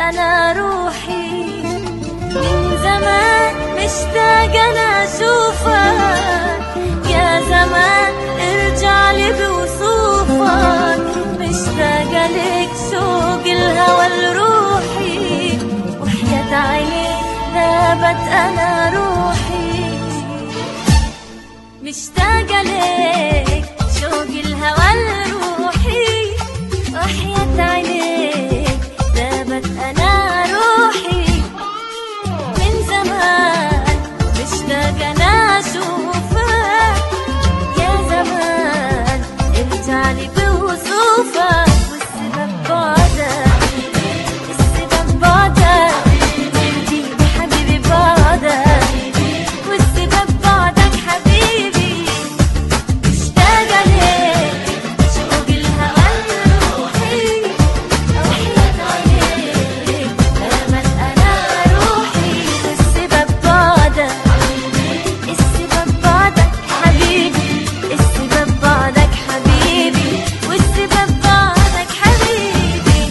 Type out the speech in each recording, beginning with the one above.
أنا روحي من زمان مشتاقة أنا أشوفك يا زمان ارجع لي بوصوفك مشتاقة لك شوق الهوى لروحي وحياة عيني ذابت أنا روحي مشتاقة لك شوق الهوى لروحي وحياة عينيك ذابت أنا روحي من زمان مشتاقة أنا أشوفك يا زمان ارجع لي بوصوفك والسبب بعدك السبب بعدك جيب حبيبي بعدك والسبب بعدك حبيبي مشتاقة ليك شوق الهوى لروحي وحياة عينيك دامت أنا روحي والسبب بعدك السبب بعدك حبيبي السبب بعدك حبيبي والسبب بعدك حبيبي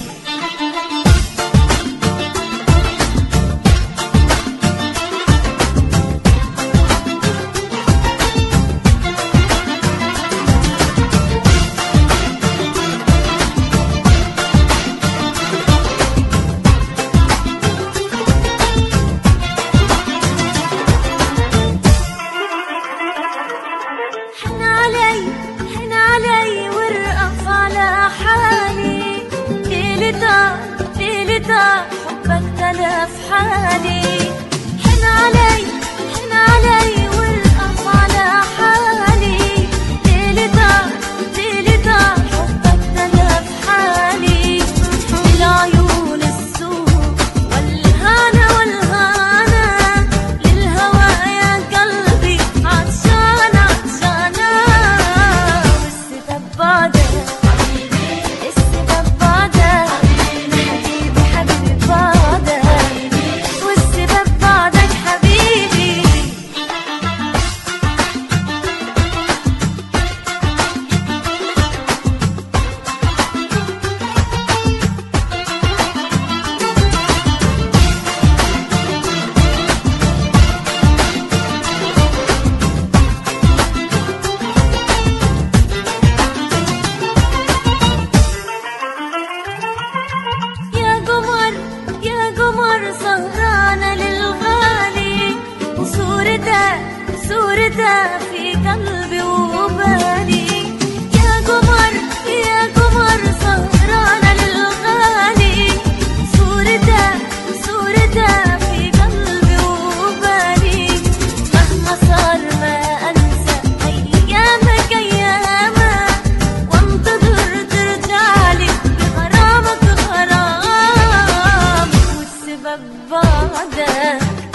حن علي حن علي وارقف على حالي ليلتا ليلتا حبك تلف حالي حن علي حن علي وارقف على حالي ليلتا ليلتا حبك تلف حالي العيون السوق والهنا والهنا للهوى يا قلبي عطشان عطشانة والسبب بعدك السبب بعدك حبيبي حبيبي بعدك والسبب بعدك حبيبي يا قمر يا قمر سهرانة للغالي وصورته صورته في قلبي وبالي يا قمر يا قمر سهرانة للغالي صورته صورته في قلبي وبالي مهما صار ما أنسى أيامك أيامك وانتظر ترجعلي بغرامك غرام والسبب بعدك